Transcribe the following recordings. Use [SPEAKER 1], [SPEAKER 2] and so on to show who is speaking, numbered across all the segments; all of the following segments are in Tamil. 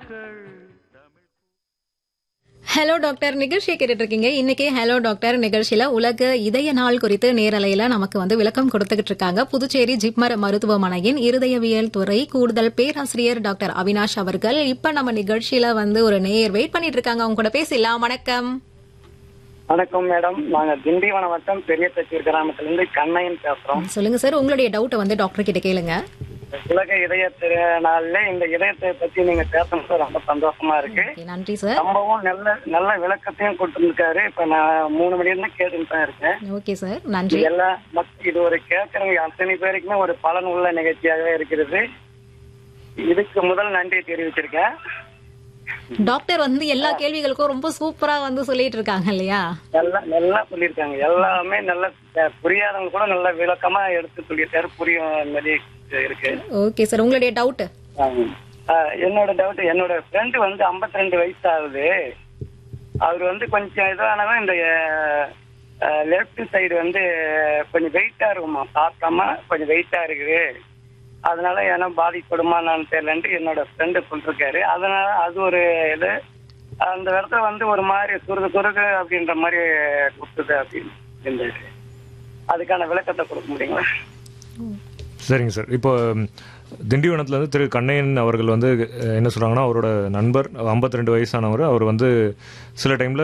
[SPEAKER 1] ஹலோ டாக்டர் நிகழ்ச்சியை கேட்டுட்டு இருக்கீங்க இன்னைக்கு ஹலோ டாக்டர் நிகழ்ச்சியில உலக இதய நாள் குறித்து நேரலையில நமக்கு வந்து விளக்கம் கொடுத்துக்கிட்டு இருக்காங்க புதுச்சேரி ஜிப்மர் மருத்துவமனையின் இருதயவியல் துறை கூடுதல் பேராசிரியர் டாக்டர் அவினாஷ் அவர்கள் இப்ப நம்ம நிகழ்ச்சியில வந்து ஒரு நேயர் வெயிட் பண்ணிட்டு இருக்காங்க அவங்க கூட பேசலாம் வணக்கம்
[SPEAKER 2] வணக்கம் மேடம் நாங்க திண்டிவனம் வட்டம் பெரிய தச்சூர் கிராமத்துல இருந்து கண்ணையன் பேசுறோம்
[SPEAKER 1] சொல்லுங்க சார் உங்களுடைய டவுட்டை வந்து டாக்டர் கிட்ட கேளுங்க
[SPEAKER 2] உலக இதய நாள்ல இந்த இதயத்தை பத்தி நீங்க பேசுறது ரொம்ப சந்தோஷமா இருக்கு
[SPEAKER 1] Okay, நன்றி சார்
[SPEAKER 2] ரொம்பவும் நல்ல நல்ல விளக்கத்தையும் கொடுத்துருக்காரு இப்ப நான் மூணு மணி இருந்து கேட்டுட்டு தான் இருக்கேன்
[SPEAKER 1] ஓகே சார் நன்றி
[SPEAKER 2] இது எல்லாம் மத்- இது ஒரு கேட்கறவங்க அத்தனை பேருக்குமே ஒரு பலன் உள்ள நிகழ்ச்சியாகவே இருக்கிறது இதுக்கு முதல் நன்றி தெரிவிச்சிருக்கேன்
[SPEAKER 1] டாக்டர் வந்து எல்லா கேள்விகளுக்கும் ரொம்ப சூப்பரா வந்து சொல்லிட்டு இருக்காங்க இல்லையா
[SPEAKER 2] நல்லா நல்லா சொல்லியிருக்காங்க எல்லாமே நல்ல அஹ், புரியாதவங்க கூட நல்ல விளக்கமா எடுத்து சொல்லியிருக்காரு புரியும் மாதிரி இருக்கு
[SPEAKER 1] ஓகே சார் உங்களுடைய டவுட்
[SPEAKER 2] ஆஹ் என்னோட டவுட் என்னோட ஃப்ரெண்டு வந்து 52 ரெண்டு வயசு ஆகுது அவர் வந்து கொஞ்சம் இதானதான் இந்த லெஃப்ட் சைடு வந்து கொஞ்சம் வெயிட்டா இருக்குமா சாப்பிடாம கொஞ்சம் வெயிட்டா இருக்குது அதனால ஏன்னா பாதிப்படுமா நான் தெரியலன்ட்டு என்னோட ஃப்ரெண்டு சொல்லிருக்காரு அதனால அது ஒரு இது அந்த இடத்துல வந்து ஒரு மாதிரி சுருகு சுருகு அப்படின்ற மாதிரி கொடுத்தது அப்படின்னு இருந்தாரு அதுக்கான விளக்கத்தை கொடுக்க முடியுங்களா
[SPEAKER 3] சரிங்க சார் இப்போ ம், திண்டிவனத்துலேருந்து திரு கண்ணையன் அவர்கள் வந்து அஹ், என்ன சொல்கிறாங்கன்னா அவரோட நண்பர் 52 ரெண்டு வயசானவர் அவர் வந்து சில டைமில்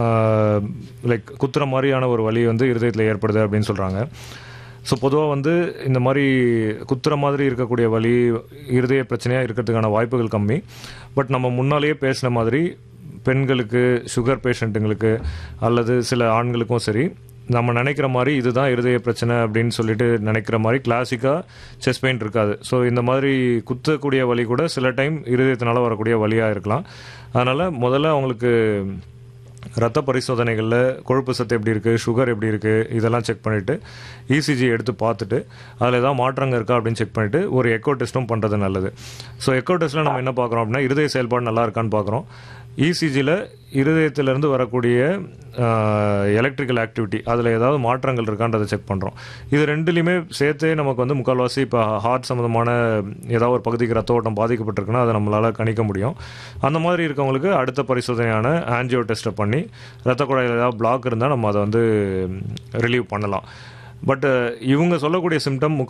[SPEAKER 3] லைக் குத்துற மாதிரியான ஒரு வலி வந்து இருதயத்தில் ஏற்படுது அப்படின்னு சொல்கிறாங்க ஸோ பொதுவாக வந்து இந்த மாதிரி குத்துற மாதிரி இருக்கக்கூடிய வலி இருதய பிரச்சனையாக இருக்கிறதுக்கான வாய்ப்புகள் கம்மி பட் நம்ம முன்னாலேயே பேசின மாதிரி பெண்களுக்கு சுகர் பேஷண்ட்டுங்களுக்கு அல்லது சில ஆண்களுக்கும் சரி நம்ம நினைக்கிற மாதிரி இதுதான் இருதய பிரச்சனை அப்படின்னு சொல்லிட்டு நினைக்கிற மாதிரி கிளாசிக்காக செஸ்ட் பெயின் இருக்காது ஸோ இந்த மாதிரி குத்தக்கூடிய வலி கூட சில டைம் இருதயத்தினால வரக்கூடிய வலியாக இருக்கலாம் அதனால் முதல்ல அவங்களுக்கு ரத்த பரிசோதனைகளில் கொழுப்பு சத்து எப்படி இருக்குது சுகர் எப்படி இருக்குது இதெல்லாம் செக் பண்ணிவிட்டு இசிஜி எடுத்து பார்த்துட்டு அதில் ஏதாவது மாற்றங்கள் இருக்கா அப்படின்னு செக் பண்ணிவிட்டு ஒரு எக்கோ டெஸ்ட்டும் பண்ணுறது நல்லது ஸோ எக்கோ டெஸ்ட்டில் நம்ம என்ன பார்க்குறோம் அப்படின்னா இருதய செயல்பாடு நல்லா இருக்கான்னு பார்க்குறோம் இசிஜியில் இருதயத்திலேருந்து வரக்கூடிய எலக்ட்ரிக்கல் ஆக்டிவிட்டி அதில் ஏதாவது மாற்றங்கள் இருக்கான்றதை செக் பண்ணுறோம் இது ரெண்டுலேயுமே சேர்த்தே நமக்கு வந்து முக்கால்வாசி இப்போ ஹார்ட் சம்மந்தமான ஏதாவது ஒரு பகுதிக்கு ரத்த ஓட்டம் பாதிக்கப்பட்டிருக்குன்னா அதை நம்மளால் கணிக்க முடியும் அந்த மாதிரி இருக்கவங்களுக்கு அடுத்த பரிசோதனையான ஆன்ஜியோ டெஸ்ட்டை பண்ணி ரத்த குழாயில் ஏதாவது பிளாக் இருந்தால் நம்ம அதை வந்து ரிலீவ் பண்ணலாம் பட் இவங்க சொல்லக்கூடிய சிம்டம்